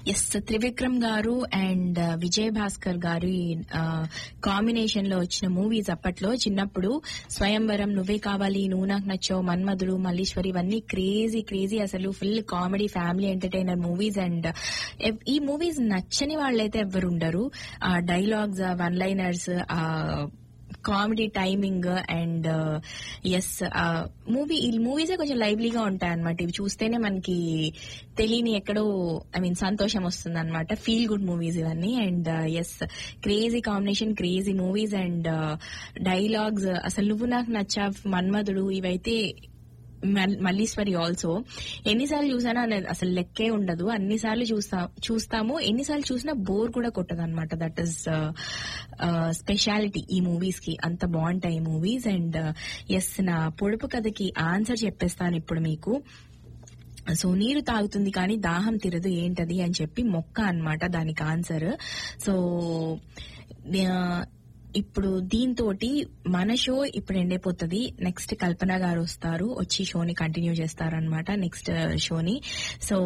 Yes Trivikram గారు and Vijay Bhaskar గారి combination లో వచ్చిన మూవీస్ అప్పట్లో చిన్నప్పుడు స్వయంవరం నువ్వే కావాలి నువ్వు నాకు నచ్చావు మన్మధుడు మల్లీశ్వరి ఇవన్నీ క్రేజీ క్రేజీ అసలు full comedy family entertainer movies and ఈ మూవీస్ నచ్చని వాళ్ళైతే ఎవ్వరు ఉండరు ఆ డైలాగ్స్ వన్ లైనర్స్ ఆ కామెడీ టైమింగ్ అండ్ ఎస్ మూవీ ఈ మూవీసే కొంచెం లైవ్లీగా ఉంటాయి అనమాట ఇవి చూస్తేనే మనకి తెలియని ఎక్కడో ఐ మీన్ సంతోషం వస్తుంది అనమాట ఫీల్ గుడ్ మూవీస్ ఇవన్నీ and yes crazy combination crazy movies and dialogues అసలు నువ్వు నాకు నచ్చా మన్మధుడు ఇవైతే మల్- మల్లీశ్వరి ఆల్సో ఎన్నిసార్లు చూసానో అనేది అసలు లెక్కే ఉండదు అన్నిసార్లు చూస్తా చూస్తాము ఎన్నిసార్లు చూసినా బోర్ కూడా కొట్టదు అనమాట దట్ ఈస్ స్పెషాలిటీ ఈ మూవీస్ కి అంత బాగుంటాయి ఈ మూవీస్ అండ్ ఎస్ నా పొడుపు కథకి ఆన్సర్ చెప్పేస్తాను ఇప్పుడు మీకు సో నీరు తాగుతుంది కానీ దాహం తీరదు ఏంటది అని చెప్పి మొక్క అన్నమాట దానికి ఆన్సర్ సో ఆ, ఇప్పుడు దీంతో మన షో ఇప్పుడు ఎండైపోతుంది నెక్స్ట్ కల్పన గారు వస్తారు వచ్చి షోని కంటిన్యూ చేస్తారు అనమాట నెక్స్ట్ షోని so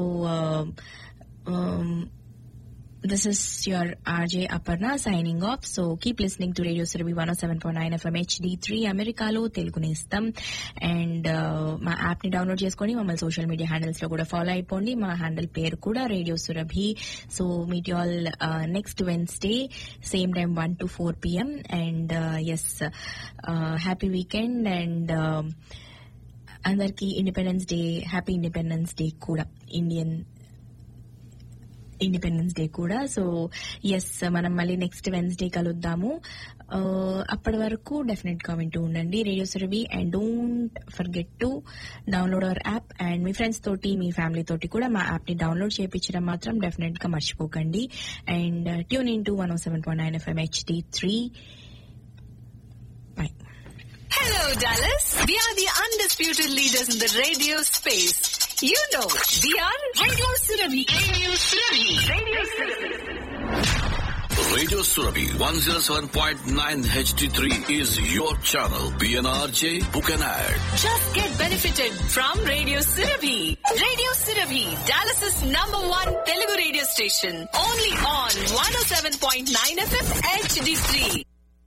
This is your RJ Aparna signing off. So keep listening to Radio Surabhi 107.9 FM HD3 అమెరికాలో తెలుగు నేస్తం అండ్ మా యాప్ ని డౌన్లోడ్ చేసుకొని మమ్మల్ని సోషల్ మీడియా హ్యాండిల్స్ లో కూడా ఫాలో అయిపోండి మా హ్యాండిల్ పేరు కూడా radio Surabhi so meet all next Wednesday same time one two four PM and yes happy weekend and అందరికి independence day happy independence day కూడా ఇండియన్ ఇండిపెండెన్స్ డే కూడా సో ఎస్ మనం మళ్ళీ నెక్స్ట్ వెన్స్డే కలుద్దాము ఆ, అప్పటి వరకు డెఫినెట్ గా వింటూ ఉండండి radio Surabhi and don't forget to download our app and మీ ఫ్రెండ్స్ తోటి మీ ఫ్యామిలీ తోటి కూడా మా యాప్ ని డౌన్లోడ్ చేయించడం మాత్రం డెఫినెట్ గా మర్చిపోకండి and tune in to one seven point nine FM HD three by Hello, Dallas. We are the undisputed leaders in the radio space. You know, we are Radio Surabhi. Radio Surabhi. Radio Surabhi. Radio Surabhi 107.9 HD3 is your channel. PNRJ, book an ad. Just get benefited from Radio Surabhi. Radio Surabhi, Dallas's number one Telugu radio station. Only on 107.9 FM HD3.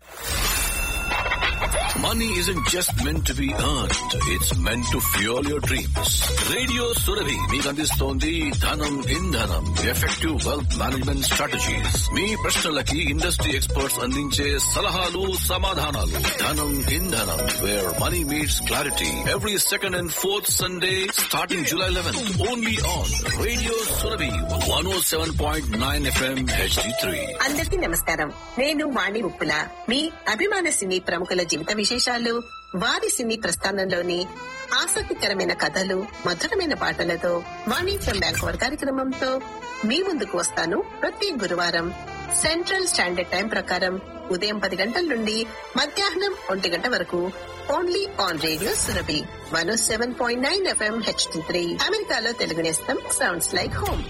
Money isn't just meant to be earned. It's meant to fuel your dreams. Radio Surabhi మీకు అందిస్తోంది ధనం ఇంధనం effective wealth management strategies మీ ప్రశ్నలకి industry experts అందించే సలహాలు సమాధానాలు ధనం ఇంధనం where money meets clarity every second and fourth Sunday starting July eleven only on radio Surabhi one oh seven point nine FM HD three అందరికీ నమస్కారం నేను వాణి ఉప్పుల మీ అభిమాన సినీ ప్రముఖుల జీవిత విశేషాలు వారి సినీ ప్రస్థానంలోని ఆసక్తికరమైన కథలు మధురమైన పాటలతో వాణి ఫ్రమ్ బ్యాంకోవర్ కార్యక్రమంతో మీ ముందుకు వస్తాను ప్రతి గురువారం సెంట్రల్ స్టాండర్డ్ టైం ప్రకారం ఉదయం పది గంటల నుండి మధ్యాహ్నం ఒంటి గంట వరకు only on radio Surabhi one seven point nine FM H three అమెరికాలో తెలుగు నేస్తం sounds like home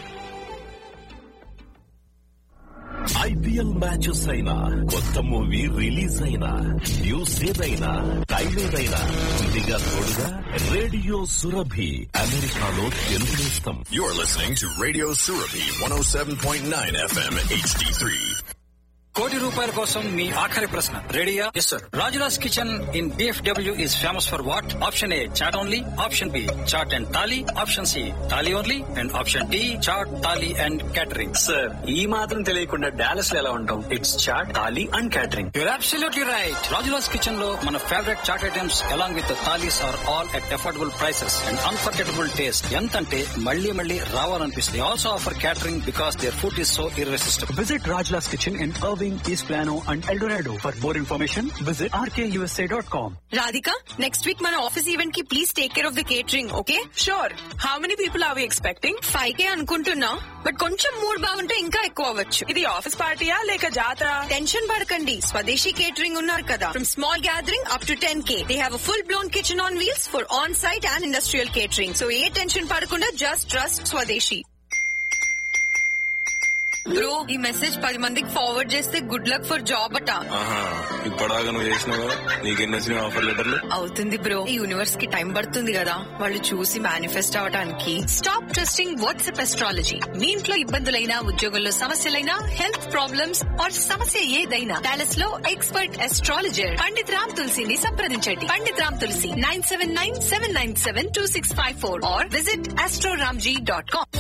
IPL matches అయినా కొత్త మూవీ రిలీజ్ అయినా న్యూస్ ఏదైనా టైం ఏదైనా ఇదిగా తోడుగా రేడియో సురభి అమెరికాలో తెలుగు నేస్తం You're listening to Radio Surabhi 107.9 FM HD3. కోటి రూపాయల కోసం మీ ఆఖరి ప్రశ్న రెడీయా yes sir Rajula's kitchen in BFW is famous for what option A chaat only option B chaat and thali option C thali only and option D chaat thali and catering sir ఈ మాత్రం తెలియకుండా Dallas లో ఎలా ఉంటాం it's chaat thali and catering you're absolutely right Rajula's kitchen లో మన favourite chaat items along with thalis are all at affordable prices and unforgettable taste ఎంతంటే మళ్ళీ మళ్ళీ రావాలనిపిస్తుంది also offer catering because their food is so irresistible Visit Rajla's Kitchen in Irving, East Plano, and El Dorado. For more information, visit rkusa.com. Radhika, next week మన office event కి please take care of the catering okay sure how many people are we expecting five K అనుకుంటున్నా but కొంచెం mood బాగుంటే ఇంకా ఎక్కువ అవ్వచ్చు ఇది office పార్టీయా లేక జాతర టెన్షన్ పడకండి స్వదేశీ కేటరింగ్ ఉన్నారు కదా from small gathering up to ten K they have full blown kitchen on wheels for on site and industrial catering so ఏ టెన్షన్ పడకుండా జస్ట్ ట్రస్ట్ స్వదేశీ బ్రో ఈ మెసేజ్ పది మందికి ఫార్వర్డ్ చేస్తే గుడ్ లక్ ఫర్ జాబ్ అట ఆహా ఇప్పటిదాకా నువ్వు చేసినావు నీకెన్ని వచ్చినాయి ఆఫర్ లెటర్లు అవుతుంది బ్రో ఈ యూనివర్స్ కి టైం పడుతుంది కదా వాళ్ళు చూసి మేనిఫెస్ట్ అవడానికి స్టాప్ ట్రస్టింగ్ వాట్సాప్ ఎస్ట్రాలజీ మీ ఇంట్లో ఇబ్బందులైనా ఉద్యోగంలో సమస్యలైనా హెల్త్ ప్రాబ్లమ్స్ ఆర్ సమస్య ఏదైనా డాలస్ లో ఎక్స్పర్ట్ ఎస్ట్రాలజర్ పండిత్ రామ్ తులసిని సంప్రదించండి Pandit Ram Tulsi nine seven nine seven nine seven two six five four or visit Astroramji dot com